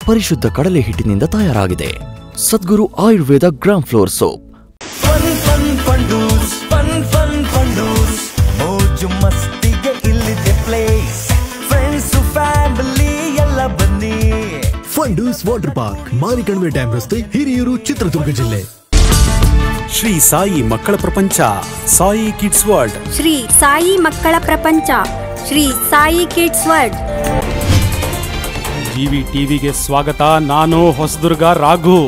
ಪರಿಶುದ್ಧ ಕಡಲೆ ಹಿಟ್ಟಿನಿಂದ ತಯಾರಾಗಿದೆ Sadguru Ayurveda gram flour soap fun fun Fundoos fun fun Fundoos ಮೋಜು ಮಸ್ತಿಗೆ ಇಲ್ಲಿದೆ ಪ್ಲೇಸ್ ಫ್ರೆಂಡ್ಸ್ ಫ್ಯಾಮಿಲಿ ಎಲ್ಲ ಬನ್ನಿ Fundoos water park Marikanive dam ರಸ್ತೆ ಹಿರಿಯೂರು ಚಿತ್ರದುರ್ಗ ಜಿಲ್ಲೆ ಶ್ರೀ ಸಾಯಿ ಮಕ್ಕಳ ಪ್ರಪಂಚ ಸಾಯಿ ಕಿಡ್ಸ್ ವರ್ಲ್ಡ್ ಶ್ರೀ ಸಾಯಿ ಮಕ್ಕಳ ಪ್ರಪಂಚ Shri Sai kids world TV ಟಿವಿಗೆ ಸ್ವಾಗತ ನಾನು ಹೊಸದುರ್ಗ ರಾಘು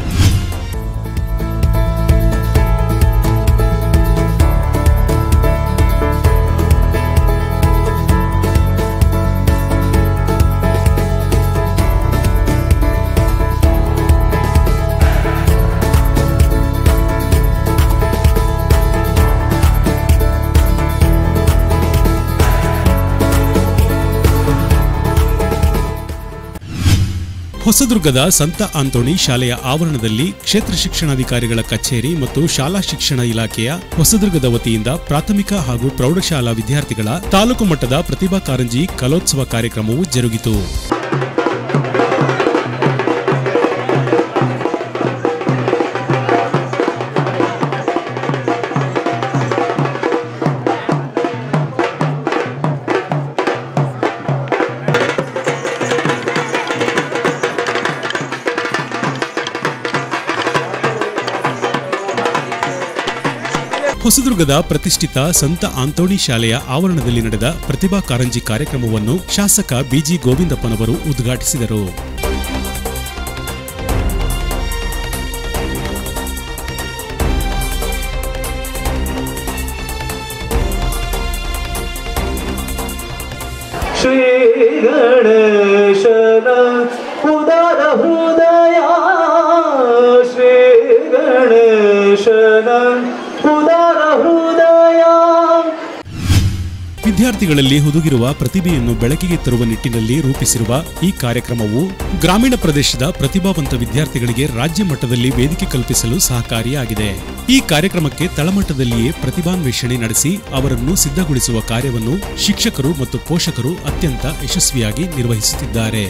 ಹೊಸದುರ್ಗದ ಸಂತ ಆಂತೋಣಿ ಶಾಲೆಯ ಆವರಣದಲ್ಲಿ ಕ್ಷೇತ್ರ ಶಿಕ್ಷಣಾಧಿಕಾರಿಗಳ ಕಚೇರಿ ಮತ್ತು ಶಾಲಾ ಶಿಕ್ಷಣ ಇಲಾಖೆಯ ಹೊಸದುರ್ಗದ ವತಿಯಿಂದ ಪ್ರಾಥಮಿಕ ಹಾಗೂ ಪ್ರೌಢಶಾಲಾ ವಿದ್ಯಾರ್ಥಿಗಳ ತಾಲೂಕು ಮಟ್ಟದ ಪ್ರತಿಭಾ ಕಾರಂಜಿ ಕಲೋತ್ಸವ ಕಾರ್ಯಕ್ರಮವು ಜರುಗಿತು ಹೊಸದುರ್ಗದ ಪ್ರತಿಷ್ಠಿತ ಸಂತ ಆಂತೋಣಿ ಶಾಲೆಯ ಆವರಣದಲ್ಲಿ ನಡೆದ ಪ್ರತಿಭಾ ಕಾರಂಜಿ ಕಾರ್ಯಕ್ರಮವನ್ನು ಶಾಸಕ ಬಿಜಿ ಗೋವಿಂದಪ್ಪನವರು ಉದ್ಘಾಟಿಸಿದರು ಶ್ರೀ ಗಣೇಶನ ಉದರ ಹೃದಯ ಶ್ರೀ ಗಣೇಶನ ಉದರ ಹೃದಯ ವಿದ್ಯಾರ್ಥಿಗಳಲ್ಲಿ ಹುದುಗಿರುವ ಪ್ರತಿಭೆಯನ್ನು ಬೆಳಕಿಗೆ ತರುವ ನಿಟ್ಟಿನಲ್ಲಿ ರೂಪಿಸಿರುವ ಈ ಕಾರ್ಯಕ್ರಮವು ಗ್ರಾಮೀಣ ಪ್ರದೇಶದ ಪ್ರತಿಭಾವಂತ ವಿದ್ಯಾರ್ಥಿಗಳಿಗೆ ರಾಜ್ಯ ಮಟ್ಟದಲ್ಲಿ ವೇದಿಕೆ ಕಲ್ಪಿಸಲು ಸಹಕಾರಿಯಾಗಿದೆ ಈ ಕಾರ್ಯಕ್ರಮಕ್ಕೆ ತಳಮಟ್ಟದಲ್ಲಿಯೇ ಪ್ರತಿಭಾನ್ವೇಷಣೆ ನಡೆಸಿ ಅವರನ್ನು ಸಿದ್ಧಗೊಳಿಸುವ ಕಾರ್ಯವನ್ನು ಶಿಕ್ಷಕರು ಮತ್ತು ಪೋಷಕರು ಅತ್ಯಂತ ಯಶಸ್ವಿಯಾಗಿ ನಿರ್ವಹಿಸುತ್ತಿದ್ದಾರೆ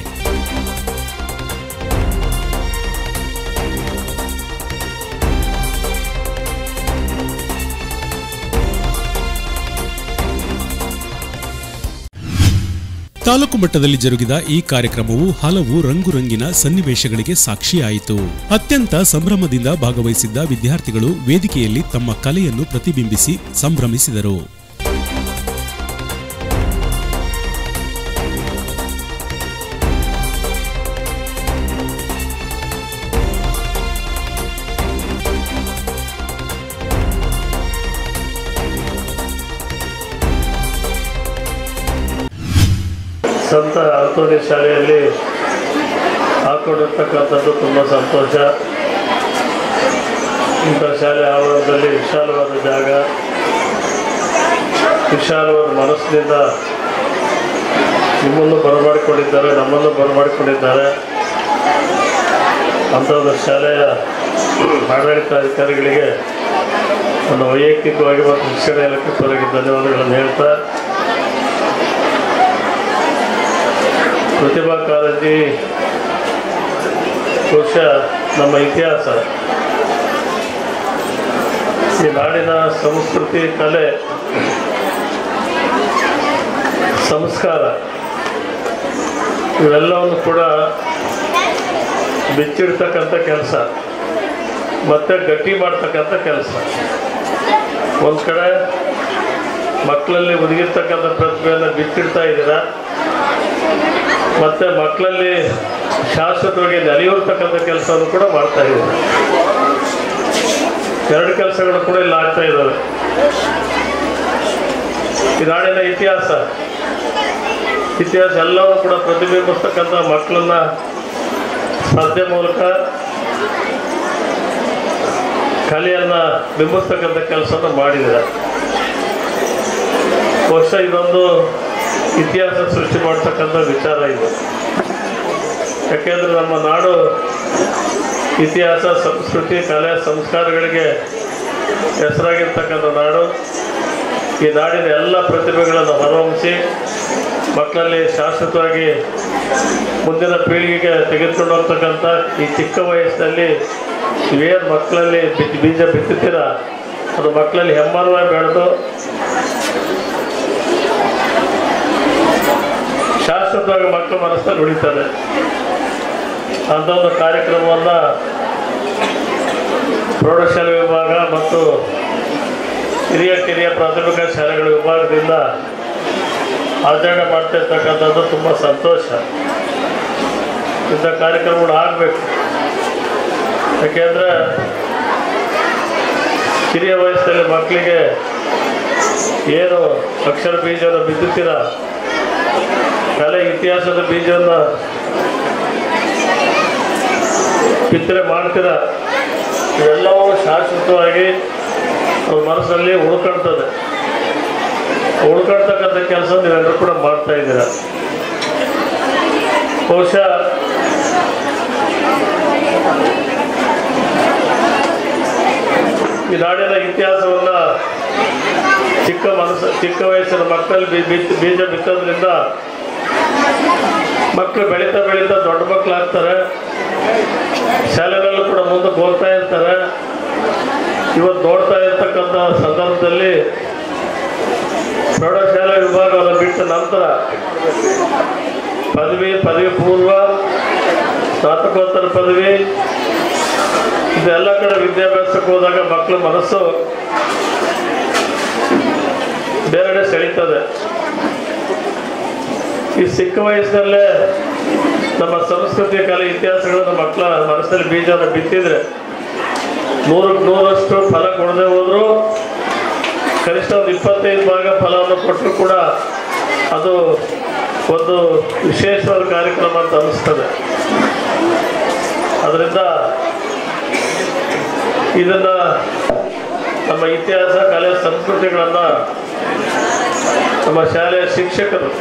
ತಾಲೂಕು ಮಟ್ಟದಲ್ಲಿ ಜರುಗಿದ ಈ ಕಾರ್ಯಕ್ರಮವು ಹಲವು ರಂಗುರಂಗಿನ ಸನ್ನಿವೇಶಗಳಿಗೆ ಸಾಕ್ಷಿಯಾಯಿತು ಅತ್ಯಂತ ಸಂಭ್ರಮದಿಂದ ಭಾಗವಹಿಸಿದ್ದ ವಿದ್ಯಾರ್ಥಿಗಳು ವೇದಿಕೆಯಲ್ಲಿ ತಮ್ಮ ಕಲೆಯನ್ನು ಪ್ರತಿಬಿಂಬಿಸಿ ಸಂಭ್ರಮಿಸಿದರು ಸಂತ ಆಂತೋನಿ ಶಾಲೆಯಲ್ಲಿ ಹಾಕೊಂಡಿರ್ತಕ್ಕಂಥದ್ದು ತುಂಬ ಸಂತೋಷ ಇಂಥ ಶಾಲೆ ಆವರಣದಲ್ಲಿ ವಿಶಾಲವಾದ ಜಾಗ ವಿಶಾಲವಾದ ಮನಸ್ಸಿನಿಂದ ನಿಮ್ಮನ್ನು ಬರಮಾಡಿಕೊಂಡಿದ್ದಾರೆ ನಮ್ಮನ್ನು ಬರಮಾಡಿಕೊಂಡಿದ್ದಾರೆ ಅಂಥ ಒಂದು ಶಾಲೆಯ ಆಡಳಿತಾಧಿಕಾರಿಗಳಿಗೆ ನನ್ನ ವೈಯಕ್ತಿಕವಾಗಿ ಮತ್ತು ಶಿಕ್ಷಣ ಇಲಾಖೆ ಪರವಾಗಿ ಧನ್ಯವಾದಗಳನ್ನು ಹೇಳ್ತಾ ಪ್ರತಿಭಾ ಕಾರಂಜಿ ಬಹುಶಃ ನಮ್ಮ ಇತಿಹಾಸ ಈ ನಾಡಿನ ಸಂಸ್ಕೃತಿ ಕಲೆ ಸಂಸ್ಕಾರ ಇವೆಲ್ಲವನ್ನು ಕೂಡ ಬಿಚ್ಚಿಡ್ತಕ್ಕಂಥ ಕೆಲಸ ಮತ್ತು ಗಟ್ಟಿ ಮಾಡ್ತಕ್ಕಂಥ ಕೆಲಸ ಒಂದು ಕಡೆ ಮಕ್ಕಳಲ್ಲಿ ಒದಗಿರ್ತಕ್ಕಂಥ ಪ್ರತಿಭೆಯನ್ನು ಬಿಚ್ಚಿಡ್ತಾ ಇದ್ದೀರಾ ಮತ್ತೆ ಮಕ್ಕಳಲ್ಲಿ ಶಾಶ್ವತವಾಗಿ ನೆಲೆಯೂರ್ತಕ್ಕಂಥ ಕೆಲಸವನ್ನು ಕೂಡ ಮಾಡ್ತಾ ಇದ್ದಾರೆ ಎರಡು ಕೆಲಸಗಳು ಕೂಡ ಇಲ್ಲಿ ಆಗ್ತಾ ಇದ್ದಾವೆ ಈ ನಾಡಿನ ಇತಿಹಾಸ ಇತಿಹಾಸ ಎಲ್ಲವೂ ಕೂಡ ಪ್ರತಿಬಿಂಬಿಸ್ತಕ್ಕಂಥ ಮಕ್ಕಳನ್ನ ಸ್ಪರ್ಧೆ ಮೂಲಕ ಕಲೆಯನ್ನ ಬಿಂಬಿಸ್ತಕ್ಕಂಥ ಕೆಲಸವನ್ನು ಮಾಡಿದ್ದಾರೆ ಬಹುಶಃ ಇದೊಂದು ಇತಿಹಾಸ ಸೃಷ್ಟಿ ಮಾಡ್ತಕ್ಕಂಥ ವಿಚಾರ ಇದು ಯಾಕೆಂದರೆ ನಮ್ಮ ನಾಡು ಇತಿಹಾಸ ಸಂಸ್ಕೃತಿ ಕಲೆ ಸಂಸ್ಕಾರಗಳಿಗೆ ಹೆಸರಾಗಿರ್ತಕ್ಕಂಥ ನಾಡು ಈ ನಾಡಿನ ಎಲ್ಲ ಪ್ರತಿಭೆಗಳನ್ನು ಹೊರಹೊಮ್ಮಿಸಿ ಮಕ್ಕಳಲ್ಲಿ ಶಾಶ್ವತವಾಗಿ ಮುಂದಿನ ಪೀಳಿಗೆಗೆ ತೆಗೆದುಕೊಂಡು ಹೋಗ್ತಕ್ಕಂಥ ಈ ಚಿಕ್ಕ ವಯಸ್ಸಿನಲ್ಲಿ ಇವೇನು ಮಕ್ಕಳಲ್ಲಿ ಬಿತ್ ಬೀಜ ಬಿತ್ತುತ್ತೀರ ಅದು ಮಕ್ಕಳಲ್ಲಿ ಹೆಮ್ಮರವಾಗಿ ಬೆಳೆದು ಶಾಶ್ವತವಾಗಿ ಮಕ್ಕಳ ಮನಸ್ಸಲ್ಲಿ ಉಳಿತದೆ ಅಂಥ ಒಂದು ಕಾರ್ಯಕ್ರಮವನ್ನು ಪ್ರೌಢಶಾಲೆ ವಿಭಾಗ ಮತ್ತು ಹಿರಿಯ ಕಿರಿಯ ಪ್ರಾಥಮಿಕ ಶಾಲೆಗಳ ವಿಭಾಗದಿಂದ ಆಚರಣೆ ಮಾಡ್ತಿರ್ತಕ್ಕಂಥದ್ದು ತುಂಬ ಸಂತೋಷ ಇಂಥ ಕಾರ್ಯಕ್ರಮಗಳು ಆಗಬೇಕು ಯಾಕೆಂದರೆ ಕಿರಿಯ ವಯಸ್ಸಲ್ಲಿ ಮಕ್ಕಳಿಗೆ ಏನು ಅಕ್ಷರ ಬೀಜವನ್ನು ಬಿತ್ತುತ್ತೀರ ಕಲೆ ಇತಿಹಾಸದ ಬೀಜವನ್ನು ಬಿತ್ತನೆ ಮಾಡ್ತೀರ ಇವೆಲ್ಲವೂ ಶಾಶ್ವತವಾಗಿ ಅವ್ರ ಮನಸ್ಸಲ್ಲಿ ಉಳ್ಕೊಳ್ತದೆ ಉಳ್ಕೊಳ್ತಕ್ಕಂಥ ಕೆಲಸ ನೀವೆಲ್ಲರೂ ಕೂಡ ಮಾಡ್ತಾ ಇದ್ದೀರ ಬಹುಶಃ ಈ ನಾಡಿನ ಇತಿಹಾಸವನ್ನ ಚಿಕ್ಕ ಮನಸ್ಸು ಚಿಕ್ಕ ವಯಸ್ಸಿನ ಮಕ್ಕಳಲ್ಲಿ ಬಿ- ಬಿತ್ ಬೀಜ ಬಿತ್ತೋದ್ರಿಂದ ಮಕ್ಕಳು ಬೆಳೀತಾ ಬೆಳೀತಾ ದೊಡ್ಡ ಮಕ್ಕಳಾಗ್ತಾರೆ ಶಾಲೆಗಳಲ್ಲೂ ಕೂಡ ಮುಂದಕ್ಕೆ ಹೋಗ್ತಾ ಇರ್ತಾರೆ ಇವತ್ತು ನೋಡ್ತಾ ಇರ್ತಕ್ಕಂಥ ಸಂದರ್ಭದಲ್ಲಿ ಪ್ರೌಢಶಾಲೆ ವಿಭಾಗವನ್ನು ಬಿಟ್ಟ ನಂತರ ಪದವಿ ಪದವಿ ಪೂರ್ವ ಸ್ನಾತಕೋತ್ತರ ಪದವಿ ಇದೆಲ್ಲ ಕಡೆ ವಿದ್ಯಾಭ್ಯಾಸಕ್ಕೆ ಹೋದಾಗ ಮಕ್ಕಳ ಮನಸ್ಸು ಬೇರೆಡೆ ಸೆಳೀತದೆ ಈ ಚಿಕ್ಕ ವಯಸ್ಸಿನಲ್ಲೇ ನಮ್ಮ ಸಂಸ್ಕೃತಿ ಕಲೆ ಇತಿಹಾಸಗಳನ್ನು ಮಕ್ಕಳ ಮನಸ್ಸಲ್ಲಿ ಬೀಜವನ್ನು ಬಿತ್ತಿದ್ರೆ ನೂರಕ್ಕೆ ನೂರಷ್ಟು ಫಲ ಕೊಡದೆ ಹೋದ್ರು ಕನಿಷ್ಠ ಒಂದು ಇಪ್ಪತ್ತೈದು ಭಾಗ ಫಲವನ್ನು ಕೊಟ್ಟರು ಕೂಡ ಅದು ಒಂದು ವಿಶೇಷವಾದ ಕಾರ್ಯಕ್ರಮ ಅಂತ ಅನಿಸ್ತದೆ ಅದರಿಂದ ಇದನ್ನು ನಮ್ಮ ಇತಿಹಾಸ ಕಲೆ ಸಂಸ್ಕೃತಿಗಳನ್ನು ನಮ್ಮ ಶಾಲೆಯ ಶಿಕ್ಷಕರು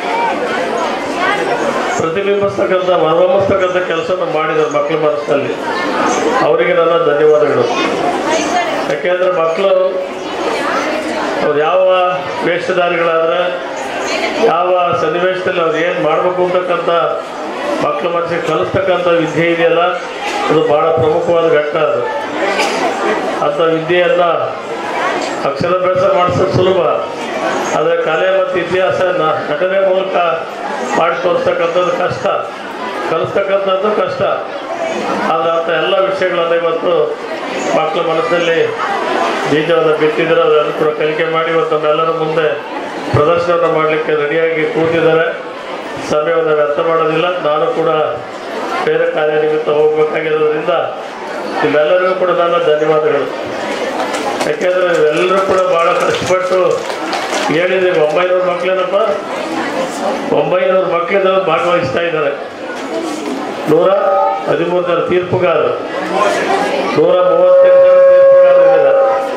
ಪ್ರತಿಬಿಂಬಿಸ್ತಕ್ಕಂಥ ಹೊರಹೊಮ್ಮಿಸ್ತಕ್ಕಂಥ ಕೆಲಸವನ್ನು ಮಾಡಿದ್ದಾರೆ ಮಕ್ಕಳ ಮನಸ್ಸಿನಲ್ಲಿ ಅವರಿಗೆ ನನ್ನ ಧನ್ಯವಾದಗಳು ಯಾಕೆಂದರೆ ಮಕ್ಕಳು ಅವ್ರು ಯಾವ ವೇಷಧಾರಿಗಳಾದರೆ ಯಾವ ಸನ್ನಿವೇಶದಲ್ಲಿ ಅವ್ರು ಏನು ಮಾಡಬೇಕು ಅಂತಕ್ಕಂಥ ಮಕ್ಕಳ ಮನಸ್ಸಿಗೆ ಕಲಿಸ್ತಕ್ಕಂಥ ವಿದ್ಯೆ ಇದೆಯಲ್ಲ ಅದು ಭಾಳ ಪ್ರಮುಖವಾದ ಘಟ್ಟ ಅದು ಅಂಥ ವಿದ್ಯೆಯನ್ನು ಅಕ್ಷರಾಭ್ಯಾಸ ಮಾಡಿಸೋದು ಸುಲಭ ಆದರೆ ಕಲೆ ಮತ್ತು ಇತಿಹಾಸ ನ- ನಟನೆ ಮೂಲಕ ಮಾಡಿ ತೋರಿಸ್ತಕ್ಕಂಥದ್ದು ಕಷ್ಟ ಕಲಿಸ್ತಕ್ಕಂಥದ್ದು ಕಷ್ಟ ಆದರೆ ಅಂಥ ಎಲ್ಲ ವಿಷಯಗಳನ್ನು ಇವತ್ತು ಮಕ್ಕಳ ಮನಸ್ಸಲ್ಲಿ ಬೀಜವನ್ನು ಬಿತ್ತಿದ್ರೆ ಅದನ್ನು ಕೂಡ ಕಲಿಕೆ ಮಾಡಿ ಇವತ್ತು ನಮ್ಮೆಲ್ಲರ ಮುಂದೆ ಪ್ರದರ್ಶನವನ್ನು ಮಾಡಲಿಕ್ಕೆ ರೆಡಿಯಾಗಿ ಕೂತಿದ್ದಾರೆ ಸಮಯವನ್ನು ವ್ಯರ್ಥ ಮಾಡೋದಿಲ್ಲ ನಾನು ಕೂಡ ಬೇರೆ ಕಾರ್ಯನಿಮಿತ್ತ ಹೋಗಬೇಕಾಗಿರೋದ್ರಿಂದ ನಿಮ್ಮೆಲ್ಲರಿಗೂ ಕೂಡ ನನ್ನ ಧನ್ಯವಾದಗಳು ಯಾಕೆಂದರೆ ನೀವೆಲ್ಲರೂ ಕೂಡ ಭಾಳ ಕಷ್ಟಪಟ್ಟು ಹೇಳಿದ್ದೀವಿ ಒಂಬೈನೂರು ಮಕ್ಕಳೇನಪ್ಪ ಒಂಬೈನೂರು ಮಕ್ಕಳಿಂದ ಭಾಗವಹಿಸ್ತಾ ಇದ್ದಾರೆ ನೂರ ಹದಿಮೂರು ಜನ ತೀರ್ಪುಗಾರರು ನೂರ ಮೂವತ್ತೆಂಟು ಜನ ತೀರ್ಪುಗಾರರಿದ್ದಾರೆ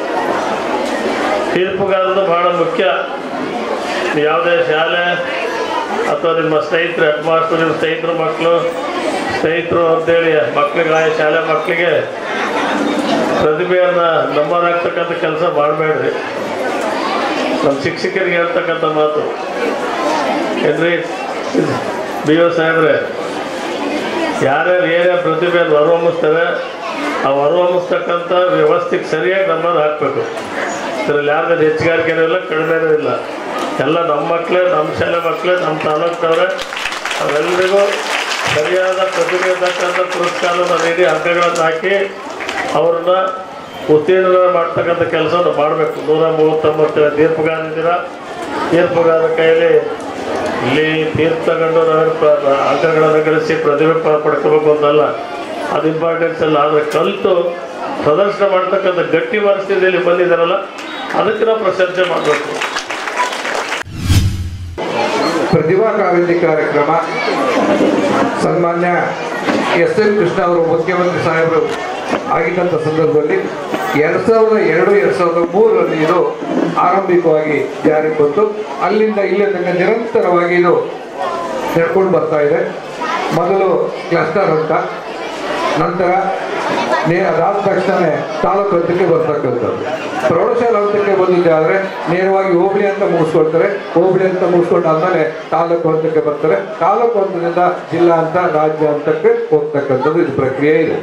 ತೀರ್ಪುಗಾರರು ಬಹಳ ಮುಖ್ಯ ಯಾವುದೇ ಶಾಲೆ ಅಥವಾ ನಿಮ್ಮ ಸ್ನೇಹಿತರು ಹೆಡ್ ಮಾಸ್ಟರ್ ನಿಮ್ಮ ಸ್ನೇಹಿತರ ಮಕ್ಕಳು ಸ್ನೇಹಿತರು ಅಂತೇಳಿ ಮಕ್ಕಳಿಗೆ ಆಯಾ ಶಾಲೆ ಮಕ್ಕಳಿಗೆ ಪ್ರತಿಭೆಯನ್ನು ನಂಬರ್ ಆಗ್ತಕ್ಕಂಥ ಕೆಲಸ ಮಾಡಬೇಡ್ರಿ ನಮ್ಮ ಶಿಕ್ಷಕರಿಗೆ ಹೇಳ್ತಕ್ಕಂಥ ಮಾತು ಏನ್ರಿ ಬಿ ಒ ಸಾಹೇಬ್ರೆ ಯಾರ್ಯಾರು ಏನೇ ಪ್ರತಿಭೆಯನ್ನು ಹೊರಹೊಮ್ಮಿಸ್ತಾರೆ ಆ ಹೊರಹೊಮ್ಮಿಸ್ತಕ್ಕಂಥ ವ್ಯವಸ್ಥೆಗೆ ಸರಿಯಾಗಿ ನಂಬರ್ ಹಾಕಬೇಕು ಇದರಲ್ಲಿ ಯಾರ್ದು ಹೆಚ್ಚುಗಾರಿಕೆನೂ ಇಲ್ಲ ಕಡಿಮೆನೂ ಇಲ್ಲ ಎಲ್ಲ ನಮ್ಮ ಮಕ್ಕಳೇ ನಮ್ಮ ಶಾಲೆ ಮಕ್ಕಳೇ ನಮ್ಮ ತಾಲೂಕಿನವ್ರೆ ಅವರೆಲ್ಲರಿಗೂ ಸರಿಯಾದ ಪ್ರತಿಭೆ ಇರ್ತಕ್ಕಂಥ ಪುರಸ್ಕಾರವನ್ನು ನೀಡಿ ಅಂಕಗಳನ್ನು ಹಾಕಿ ಅವ್ರನ್ನ ಉತ್ತೀರ್ಣ ಮಾಡ್ತಕ್ಕಂಥ ಕೆಲಸವನ್ನು ಮಾಡಬೇಕು ನೂರ ಮೂವತ್ತೊಂಬತ್ತು ತೀರ್ಪುಗಾರಿದ್ದೀರ ತೀರ್ಪುಗಾರ ಕೈಯಲ್ಲಿ ಇಲ್ಲಿ ತೀರ್ಪು ತಗೊಂಡು ನಾವೇನು ಪ್ರ- ಅಂಕಗಳನ್ನು ಗಳಿಸಿ ಪ್ರತಿಭೆ ಪ- ಪಡ್ಕೋಬೇಕು ಅಂತಲ್ಲ ಅದು ಇಂಪಾರ್ಟೆನ್ಸ್ ಅಲ್ಲ ಆದರೆ ಕಲಿತು ಪ್ರದರ್ಶನ ಮಾಡ್ತಕ್ಕಂಥ ಗಟ್ಟಿ ಪರಿಸ್ಥಿತಿಯಲ್ಲಿ ಬಂದಿದ್ದಾರಲ್ಲ ಅದಕ್ಕೆ ನಾವು ಪ್ರಶಂಸೆ ಮಾಡಬೇಕು ಪ್ರತಿಭಾ ಕಾವೇರಿ ಕಾರ್ಯಕ್ರಮ ಸನ್ಮಾನ್ಯ ಎಸ್ ಎಂ ಕೃಷ್ಣ ಅವರು ಮುಖ್ಯಮಂತ್ರಿ ಸಾಹೇಬರು ಆಗಿದ್ದಂಥ ಸಂದರ್ಭದಲ್ಲಿ ಎರಡು ಸಾವಿರದ ಎರಡು ಎರಡು ಸಾವಿರದ ಮೂರರಲ್ಲಿ ಇದು ಆರಂಭಿಕವಾಗಿ ಜಾರಿಗೆ ಬಂತು ಅಲ್ಲಿಂದ ಇಲ್ಲಿ ತನಕ ನಿರಂತರವಾಗಿ ಇದು ನಡ್ಕೊಂಡು ಬರ್ತಾ ಇದೆ ಮೊದಲು ಕ್ಲಸ್ಟರ್ ಅಂತ ನಂತರ ನೇ ಅದಾದ ತಕ್ಷಣ ತಾಲೂಕು ಹಂತಕ್ಕೆ ಬರ್ತಕ್ಕಂಥದ್ದು ಪ್ರೌಢಶಾಲಾ ಹಂತಕ್ಕೆ ಬಂದಿದ್ದಾದ್ರೆ ನೇರವಾಗಿ ಹೋಬಳಿ ಅಂತ ಮುಗಿಸ್ಕೊಳ್ತಾರೆ ಹೋಬಳಿ ಅಂತ ಮುಗಿಸ್ಕೊಂಡಾದ್ಮೇಲೆ ತಾಲೂಕು ಹಂತಕ್ಕೆ ಬರ್ತಾರೆ ತಾಲೂಕು ಹಂತದಿಂದ ಜಿಲ್ಲಾ ಹಂತ ರಾಜ್ಯ ಹಂತಕ್ಕೆ ಹೋಗ್ತಕ್ಕಂಥದ್ದು ಇದು ಪ್ರಕ್ರಿಯೆ ಇದೆ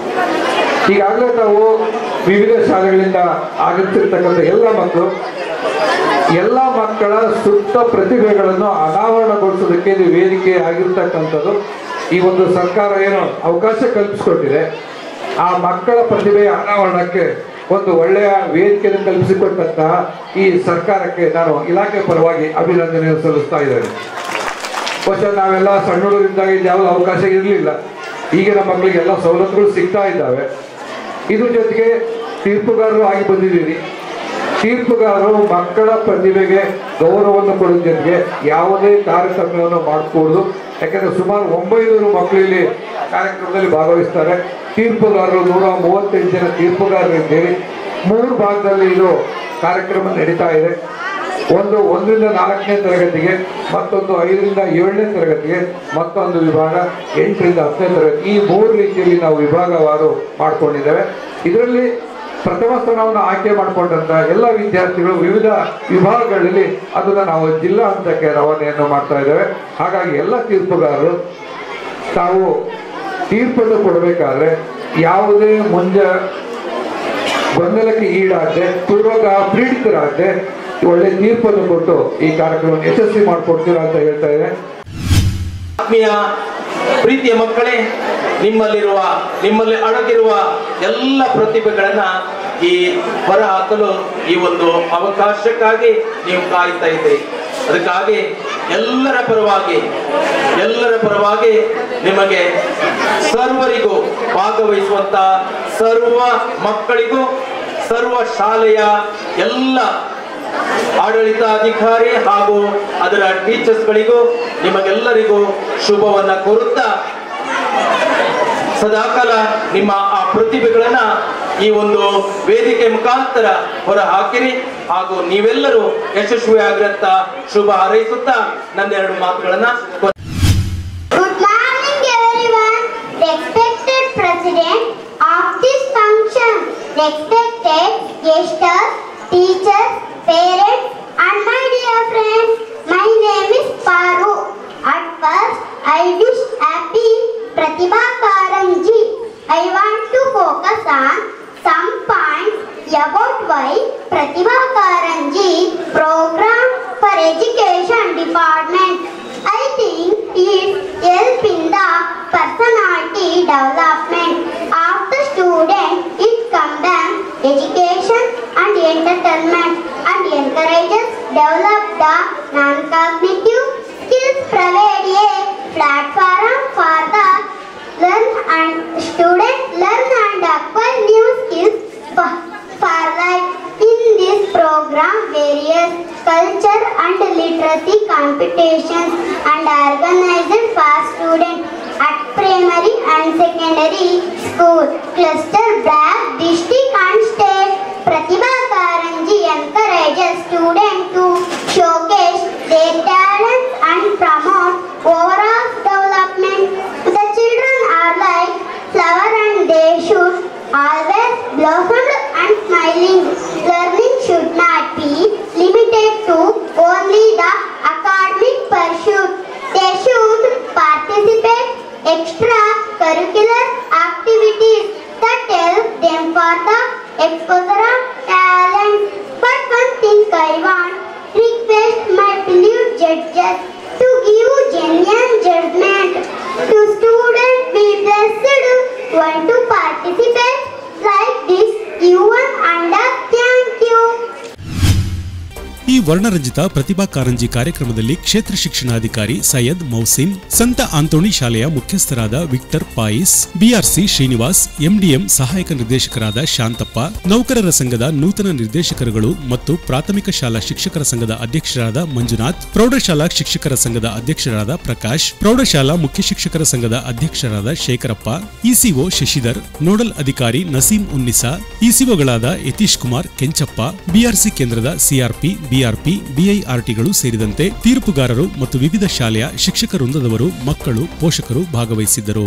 ಈಗಾಗಲೇ ತಾವು ವಿವಿಧ ಶಾಲೆಗಳಿಂದ ಆಗಮಿಸಿರ್ತಕ್ಕಂಥ ಎಲ್ಲ ಮಕ್ಕಳು ಎಲ್ಲ ಮಕ್ಕಳ ಸುತ್ತ ಪ್ರತಿಭೆಗಳನ್ನು ಅನಾವರಣಗೊಳಿಸೋದಕ್ಕೆ ಇದು ವೇದಿಕೆ ಆಗಿರ್ತಕ್ಕಂಥದ್ದು ಈ ಒಂದು ಸರ್ಕಾರ ಏನು ಅವಕಾಶ ಕಲ್ಪಿಸಿಕೊಟ್ಟಿದೆ ಆ ಮಕ್ಕಳ ಪ್ರತಿಭೆಯ ಅನಾವರಣಕ್ಕೆ ಒಂದು ಒಳ್ಳೆಯ ವೇದಿಕೆಯನ್ನು ಕಲ್ಪಿಸಿಕೊಟ್ಟಂತಹ ಈ ಸರ್ಕಾರಕ್ಕೆ ನಾನು ಇಲಾಖೆ ಪರವಾಗಿ ಅಭಿನಂದನೆಯನ್ನು ಸಲ್ಲಿಸ್ತಾ ಇದ್ದೇನೆ ಬಹುಶಃ ನಾವೆಲ್ಲ ಸಣ್ಣ ಹುಡುಗರಿದ್ದಾಗ ಇದು ಯಾವುದೋ ಅವಕಾಶ ಇರಲಿಲ್ಲ ಈಗಿನ ಮಕ್ಕಳಿಗೆ ಎಲ್ಲ ಸವಲತ್ತುಗಳು ಸಿಗ್ತಾ ಇದ್ದಾವೆ ಇದ್ರ ಜೊತೆಗೆ ತೀರ್ಪುಗಾರರು ಆಗಿ ಬಂದಿದ್ದೀರಿ ತೀರ್ಪುಗಾರರು ಮಕ್ಕಳ ಪ್ರತಿಭೆಗೆ ಗೌರವವನ್ನು ಕೊಡೋದ್ರ ಜೊತೆಗೆ ಯಾವುದೇ ತಾರತಮ್ಯವನ್ನು ಮಾಡಕೂಡದು ಯಾಕಂದ್ರೆ ಸುಮಾರು ಒಂಬೈನೂರು ಮಕ್ಕಳು ಇಲ್ಲಿ ಕಾರ್ಯಕ್ರಮದಲ್ಲಿ ಭಾಗವಹಿಸ್ತಾರೆ ತೀರ್ಪುಗಾರರು ನೂರ ಮೂವತ್ತೆಂಟು ಜನ ತೀರ್ಪುಗಾರರಿದ್ದೇವೆ ಮೂರು ಭಾಗದಲ್ಲಿ ಇದು ಕಾರ್ಯಕ್ರಮ ನಡೀತಾ ಇದೆ ಒಂದು ಒಂದರಿಂದ ನಾಲ್ಕನೇ ತರಗತಿಗೆ ಮತ್ತೊಂದು ಐದರಿಂದ ಏಳನೇ ತರಗತಿಗೆ ಮತ್ತೊಂದು ವಿಭಾಗ ಎಂಟರಿಂದ ಹತ್ತನೇ ತರಗತಿ ಈ ಮೂರು ರೀತಿಯಲ್ಲಿ ನಾವು ವಿಭಾಗವಾರು ಮಾಡ್ಕೊಂಡಿದ್ದೇವೆ ಇದರಲ್ಲಿ ಪ್ರಥಮ ಸ್ಥಾನವನ್ನು ಆಯ್ಕೆ ಮಾಡಿಕೊಂಡಂತ ಎಲ್ಲ ವಿದ್ಯಾರ್ಥಿಗಳು ವಿವಿಧ ವಿಭಾಗಗಳಲ್ಲಿ ಅದನ್ನು ನಾವು ಜಿಲ್ಲಾ ಹಂತಕ್ಕೆ ರವಾನೆಯನ್ನು ಮಾಡ್ತಾ ಇದ್ದೇವೆ ಹಾಗಾಗಿ ಎಲ್ಲ ತೀರ್ಪುಗಾರರು ತಾವು ತೀರ್ಪನ್ನು ಕೊಡಬೇಕಾದ್ರೆ ಯಾವುದೇ ಮುಂಜ ಗೊಂದಲಕ್ಕೆ ಈಡಾಗದೆ ಪೂರ್ವಕ ಪೀಡಿತರಾಗದೆ ಒಳ್ಳೆ ತೀರ್ಪನ್ನು ಕೊಟ್ಟು ಈ ಕಾರ್ಯಕ್ರಮವನ್ನು ಯಶಸ್ವಿ ಮಾಡಿಕೊಡ್ತೀರಾ ಅಂತ ಹೇಳ್ತಾ ಇದ್ದೇನೆ ಆತ್ಮೀಯ ಪ್ರೀತಿಯ ಮಕ್ಕಳೇ ನಿಮ್ಮಲ್ಲಿರುವ ನಿಮ್ಮಲ್ಲಿ ಅಡಗಿರುವ ಎಲ್ಲ ಪ್ರತಿಭೆಗಳನ್ನ ಈ ಹೊರ ಹಾಕಲು ಈ ಒಂದು ಅವಕಾಶಕ್ಕಾಗಿ ನೀವು ಕಾಯ್ತಾ ಇದ್ದೀರಿ ಅದಕ್ಕಾಗಿ ಎಲ್ಲರ ಪರವಾಗಿ ಎಲ್ಲರ ಪರವಾಗಿ ನಿಮಗೆ ಸರ್ವರಿಗೂ ಭಾಗವಹಿಸುವಂತ ಸರ್ವ ಮಕ್ಕಳಿಗೂ ಸರ್ವ ಶಾಲೆಯ ಎಲ್ಲ ಆಡಳಿತಾಧಿಕಾರಿ ಹಾಗೂ ಅದರ ಟೀಚರ್ಸ್ಗಳಿಗೂ ನಿಮಗೆಲ್ಲರಿಗೂ ಶುಭವನ್ನ ಕೋರುತ್ತಾ ಸದಾಕಾಲ ನಿಮ್ಮ ಆ ಪ್ರತಿಭೆಗಳನ್ನ ಈ ಒಂದು ವೇದಿಕೆ ಮುಖಾಂತರ ಹೊರ ಹಾಕಿರಿ ಹಾಗೂ ನೀವೆಲ್ಲರೂ ಯಶಸ್ವಿಯಾಗಿರಂತ ಶುಭ ಹಾರೈಸುತ್ತಾ ನನ್ನೆರಡು ಮಾತುಗಳನ್ನ ಕೊನೆ- Good morning, everyone. Respected President of this function, respected guests, teachers, parents, and my dear friends. My name is Paru. At first, I wish happy Pratibha Karanji. I want to focus on some points about why Pratibha Karanji program for education department. I think it help in the personality development of the student. It combines education and entertainment and encourages develop the non-cognitive skills provide a platform for the learn and student learn and acquire new skills for, for life. In this program, various culture and literacy competitions and organized for students at primary and secondary school, cluster black, district and state. Pratibha Karanji encourages students to showcase their talents and promote overall development. The children are like flower and they should always blossom and smiling. Learning should not be limited to only the academic pursuit. They should participate extra curricular activities that help them for the exposure of talent. But one thing I want request my beloved judges to give genuine judgment to students be blessed want to participate like this even under thank you ಈ ವರ್ಣರಂಜಿತ ಪ್ರತಿಭಾ ಕಾರಂಜಿ ಕಾರ್ಯಕ್ರಮದಲ್ಲಿ ಕ್ಷೇತ್ರ ಶಿಕ್ಷಣಾಧಿಕಾರಿ ಸೈಯದ್ ಮೌಸಿನ್ ಸಂತ Anthony ಶಾಲೆಯ ಮುಖ್ಯಸ್ಥರಾದ Victor Pais BRC Srinivas MDM ಸಹಾಯಕ ನಿರ್ದೇಶಕರಾದ ಶಾಂತಪ್ಪ ನೌಕರರ ಸಂಘದ ನೂತನ ನಿರ್ದೇಶಕರುಗಳು ಮತ್ತು ಪ್ರಾಥಮಿಕ ಶಾಲಾ ಶಿಕ್ಷಕರ ಸಂಘದ ಅಧ್ಯಕ್ಷರಾದ ಮಂಜುನಾಥ್ ಪ್ರೌಢಶಾಲಾ ಶಿಕ್ಷಕರ ಸಂಘದ ಅಧ್ಯಕ್ಷರಾದ ಪ್ರಕಾಶ್ ಪ್ರೌಢಶಾಲಾ ಮುಖ್ಯ ಶಿಕ್ಷಕರ ಸಂಘದ ಅಧ್ಯಕ್ಷರಾದ ಶೇಖರಪ್ಪ ಇಸಿಒ ಶಶಿಧರ್ ನೋಡಲ್ ಅಧಿಕಾರಿ ನಸೀಂ ಉನ್ನಿಸಾ ಇಸಿಒಗಳಾದ ಯತೀಶ್ ಕುಮಾರ್ ಕೆಂಚಪ್ಪ ಬಿಆರ್ಸಿ ಕೇಂದ್ರದ ಸಿಆರ್ಪಿ ಬಿಆರ್ಪಿ ಬಿಐಆರ್ಟಿಗಳು ಸೇರಿದಂತೆ ತೀರ್ಪುಗಾರರು ಮತ್ತು ವಿವಿಧ ಶಾಲೆಯ ಶಿಕ್ಷಕ ವೃಂದದವರು ಮಕ್ಕಳು ಪೋಷಕರು ಭಾಗವಹಿಸಿದ್ದರು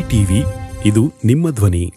ಟಿವಿ ಇದು ನಿಮ್ಮ ಧ್ವನಿ